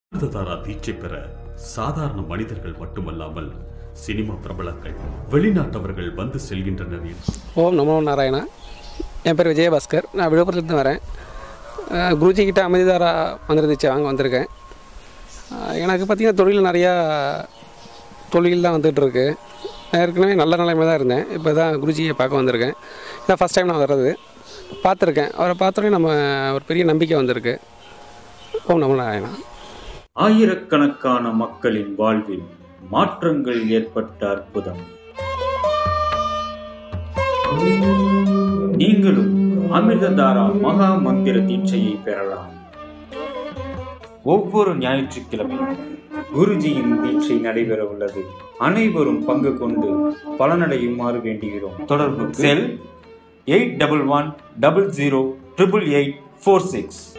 அமிர்ததாரா தீட்சை பெற சாதாரண மனிதர்கள் மட்டுமல்லாமல் சினிமா பிரபலங்கள் வெளிநாட்டவர்கள் வந்து செல்கின்றனர் என்று ஓம் நமோ நாராயணா என் பேர் விஜயபாஸ்கர் நான் விழுப்புரத்துலேருந்து வரேன் அஹ் குருஜி கிட்ட அமிர்தாரா மந்திர தீட்சை வாங்க வந்திருக்கேன் அஹ் எனக்கு பார்த்திங்கன்னா தொழில் நிறையா தொழில் தான் வந்துகிட்டு இருக்கு நான் ஏற்கனவே நல்ல நிலைமை தான் இருந்தேன் இப்போ தான் குருஜியை பார்க்க வந்திருக்கேன் இதான் ஃபஸ்ட் டைம் நான் வர்றது பார்த்துருக்கேன் அவரை பார்த்தோன்னே நம்ம ஒரு பெரிய நம்பிக்கை வந்திருக்கு ஓம் நமோ நாராயணா ஆயிரக்கணக்கான மக்களின் வாழ்வில் மாற்றங்கள் ஏற்பட்ட அற்புதம் நீங்களும் அமிர்ததாரா மகா மந்திர தீட்சையை பெறலாம் ஒவ்வொரு ஞாயிற்றுக்கிழமையும் குருஜியின் தீட்சை நடைபெற உள்ளது அனைவரும் பங்கு கொண்டு பலனடையுமாறு வேண்டுகிறோம் தொடர்பு cell eight double one double zero triple eight four six